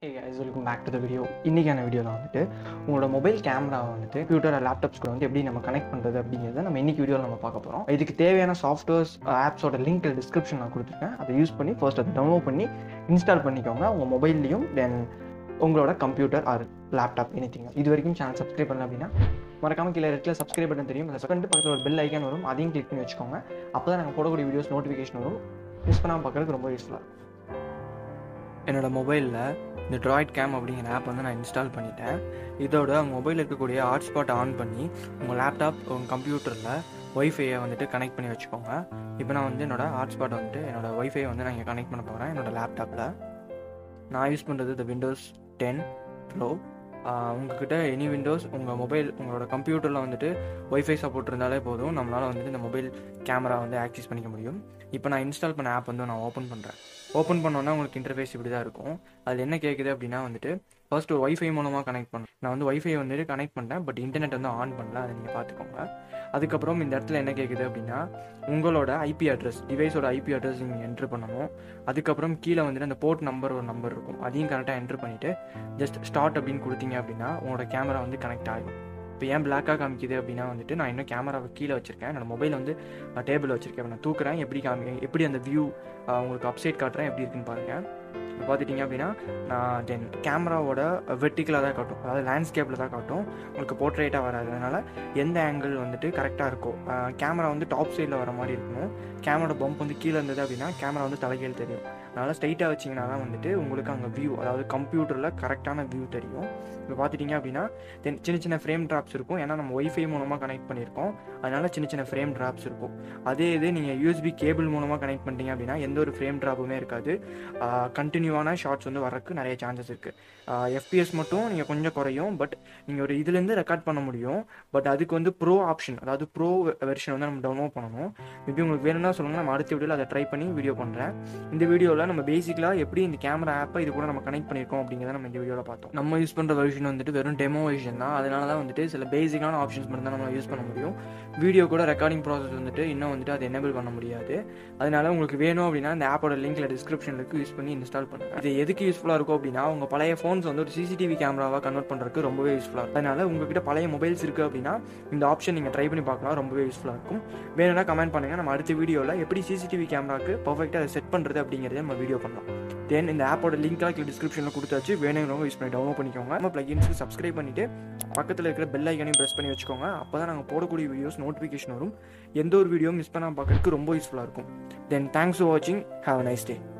hey guys welcome back to the video இன்றைக்கான வீடியோவில் வந்துட்டு உங்களோட மொபைல் கேமரா வந்துட்டு கம்ப்யூட்டர் லேப்டாப்ஸ் கூட வந்து எப்படி நம்ம கனெக்ட் பண்ணுறது அப்படிங்கிறத நம்ம இன்னைக்கு வீடியோவில் நம்ம பார்க்க போகிறோம் இதுக்கு தேவையான சாஃப்ட்வேர்ஸ் ஆப்ஸோட லிங்க் டிஸ்கிரிப்ஷன் நான் கொடுத்துருக்கேன் அதை யூஸ் பண்ணி ஃபர்ஸ்ட் அதை டவுன்லோட் பண்ணி இன்ஸ்டால் பண்ணிக்கோங்க உங்கள் மொபைல்லையும் தென் உங்களோட கம்ப்யூட்டர் ஆர் லேப்டாப் எனிதிங் இது வரைக்கும் சேனல் சப்ஸ்கிரைப் பண்ணல அப்படின்னா மறக்காம கீழே ரெட்டில் சப்ஸ்கிரைப் பட்டன் தெரியும் அதை செகண்ட் பக்கத்தில் ஒரு பெல் ஐக்கான் வரும் அதையும் கிளிக் பண்ணி வச்சுக்கோங்க அப்போ தான் நாங்கள் போடக்கூடிய வீடியோஸ் நோட்டிஃபிகேஷன் வரும் மிஸ் பண்ணாமல் பார்க்கறதுக்கு ரொம்ப யூஸ்ஃபுல்லாக இருக்கும் என்னோட மொபைலில் இந்த ட்ராய்ட் கேம் அப்படிங்கிற ஆப் வந்து நான் இன்ஸ்டால் பண்ணிட்டேன் இதோட உங்கள் மொபைலில் இருக்கக்கூடிய ஹாட்ஸ்பாட் ஆன் பண்ணி உங்கள் லேப்டாப் உங்கள் கம்ப்யூட்டரில் ஒய்ஃபையை வந்துட்டு கனெக்ட் பண்ணி வச்சுக்கோங்க இப்போ நான் வந்து என்னோட ஹாட்ஸ்பாட் வந்துட்டு என்னோட ஒய்ஃபை வந்து நான் இங்கே கனெக்ட் பண்ண போகிறேன் என்னோட லேப்டாப்பில் நான் யூஸ் பண்ணுறது இந்த விண்டோஸ் டென் ப்ரோ உங்ககிட்ட எனி விண்டோஸ் உங்கள் மொபைல் உங்களோட கம்ப்யூட்டரில் வந்துட்டு ஒய்ஃபை சப்போர்ட் இருந்தாலே போதும் நம்மளால் வந்துட்டு இந்த மொபைல் கேமரா வந்து ஆக்சஸ் பண்ணிக்க முடியும் இப்போ நான் இன்ஸ்டால் பண்ண ஆப் வந்து நான் ஓப்பன் பண்ணுறேன் ஓப்பன் பண்ணோன்னா உங்களுக்கு இன்டர்ஃபேஸ் இப்படி தான் இருக்கும் அதில் என்ன கேட்குது அப்படின்னா வந்துட்டு ஃபர்ஸ்ட் ஒரு ஒய்ஃபை மூலமாக கனெக்ட் பண்ணேன் நான் வந்து ஒய்ஃபை வந்துட்டு கனெக்ட் பண்ணேன் பட் இன்டர்நெட் வந்து ஆன் பண்ணல அதை நீங்கள் பார்த்துக்கோங்க அதுக்கப்புறம் இந்த இடத்துல என்ன கேட்குது அப்படின்னா உங்களோட ஐபி அட்ரஸ் டிவைஸோட ஐபி அட்ரஸ் நீங்கள் என்ட்ரு பண்ணணும் அதுக்கப்புறம் கீழே வந்துட்டு அந்த போர்ட் நம்பர் ஒரு நம்பர் இருக்கும் அதையும் கரெக்டாக என்ட்ரு பண்ணிவிட்டு ஜஸ்ட் ஸ்டார்ட் அப்படின்னு கொடுத்தீங்க அப்படின்னா உங்களோட கேமரா வந்து கனெக்ட் ஆகும் இப்போ ஏன் பிளாக்காக காமிக்குது அப்படின்னா வந்துட்டு நான் இன்னும் கேமராவை கீழே வச்சிருக்கேன் என்னோட மொபைல் வந்து டேபிள் வச்சிருக்கேன் நான் தூக்குறேன் எப்படி காமி எப்படி அந்த வியூ உங்களுக்கு அப்சைட் காட்டுறேன் எப்படி இருக்குன்னு பாருங்கள் இப்போ பார்த்துட்டிங்க அப்படின்னா நான் தென் கேமராவோட வெர்டிக்கலாக தான் காட்டும் அதாவது லேண்ட்ஸ்கேப்பில் தான் காட்டும் உங்களுக்கு போர்ட்ரேட்டாக வராது அதனால் எந்த ஆங்கிள் வந்துட்டு கரெக்டாக இருக்கும் கேமரா வந்து டாப் சைடில் வர மாதிரி இருக்கணும் கேமரோட பம்ப் வந்து கீழே இருந்தது அப்படின்னா கேமரா வந்து தலைகீழ் தெரியும் அதனால் ஸ்ட்ரைட்டாக வச்சிங்கன்னா தான் வந்துட்டு உங்களுக்கு அங்கே வியூ அதாவது கம்ப்யூட்டரில் கரெக்டான வியூ தெரியும் இப்போ பார்த்துட்டிங்க அப்படின்னா தென் சின்ன சின்ன ஃப்ரேம் ட்ராப்ஸ் இருக்கும் ஏன்னா நம்ம ஒய்ஃபை மூலமாக கனெக்ட் பண்ணியிருக்கோம் அதனால் சின்ன சின்ன ஃப்ரேம் ட்ராப்ஸ் இருக்கும் அதே இது நீங்கள் யூஎஸ்பி கேபிள் மூலமாக கனெக்ட் பண்ணிட்டீங்க அப்படின்னா எந்த ஒரு ஃப்ரேம் ட்ராப்புமே இருக்காது கண்டினியூவான ஷார்ட்ஸ் வந்து வரக்கு நிறைய சான்சஸ் இருக்குது எஃபிஎஸ் மட்டும் நீங்கள் கொஞ்சம் குறையும் பட் நீங்கள் ஒரு இதுலேருந்து ரெக்கார்ட் பண்ண முடியும் பட் அதுக்கு வந்து ப்ரோ ஆப்ஷன் அதாவது ப்ரோ வெர்ஷன் வந்து நம்ம டவுன்லோட் பண்ணணும் மேபி உங்களுக்கு வேணும்னா சொல்லுங்கள் நம்ம அடுத்த வீடியோவில் அதை ட்ரை பண்ணி வீடியோ பண்ணுறேன் இந்த வீடியோவில் நம்ம பேசிக்கலாக எப்படி இந்த கேமரா ஆப்பை இது கூட நம்ம கனெக்ட் பண்ணியிருக்கோம் அப்படிங்கிறத நம்ம இந்த வீடியோவில் பார்த்தோம் நம்ம யூஸ் பண்ணுற வெர்ஷன் வந்துட்டு வெறும் டெமோ வெர்ஷன் தான் அதனால தான் வந்துட்டு சில பேசிக்கான ஆப்ஷன்ஸ் மட்டும் தான் நம்ம யூஸ் பண்ண முடியும் வீடியோ கூட ரெக்கார்டிங் ப்ராசஸ் வந்துட்டு இன்னும் வந்துட்டு அதை எனேபிள் பண்ண முடியாது அதனால உங்களுக்கு வேணும் அப்படின்னா இந்த ஆப்போட லிங்க்ல டிஸ்கிரிப்ஷன் இருக்கு யூஸ் பண்ணி இன்ஸ்டால் பண்ணுங்க இது எதுக்கு யூஸ்ஃபுல்லாக இருக்கும் அப்படின்னா உங்க பழைய ஃபோன்ஸ் வந்து ஒரு சிசிடிவி கேமராவாக கன்வெர்ட் பண்ணுறதுக்கு ரொம்பவே யூஸ்ஃபுல்லாக இருக்கும் அதனால உங்ககிட்ட பழைய மொபைல்ஸ் இருக்கு அப்படின்னா இந்த ஆப்ஷன் நீங்கள் ட்ரை பண்ணி பார்க்கலாம் ரொம்பவே யூஸ்ஃபுல்லாக இருக்கும் வேணும்னா கமெண்ட் பண்ணுங்க நம்ம அடுத்த வீடியோவில் எப்படி சிசிடிவி கேமராக்கு பர்ஃபெக்டாக அதை செட் பண்ணுறது அப்படிங்கிறத நம்ம வீடியோ பண்ணலாம் தென் இந்த ஆப்போட லிங்க்லாம் கீழே டிஸ்கிரிப்ஷனில் கொடுத்தாச்சு வேணுங்கிறவங்க யூஸ் பண்ணி டவுன்லோட் பண்ணிக்கோங்க நம்ம ப்ளகின்ஸ்க்கு சப்ஸ்கிரைப் பண்ணிட்டு பக்கத்தில் இருக்கிற பெல் ஐக்கனையும் ப்ரெஸ் பண்ணி வச்சுக்கோங்க அப்போ தான் நாங்கள் போடக்கூடிய வீடியோஸ் நோட்டிஃபிகேஷன் வரும் எந்த ஒரு வீடியோ மிஸ் பண்ணாமல் பார்க்கறதுக்கு ரொம்ப யூஸ்ஃபுல்லாக இருக்கும் தென் தேங்க்ஸ் ஃபார் வாட்சிங் ஹாவ் அ நைஸ் டே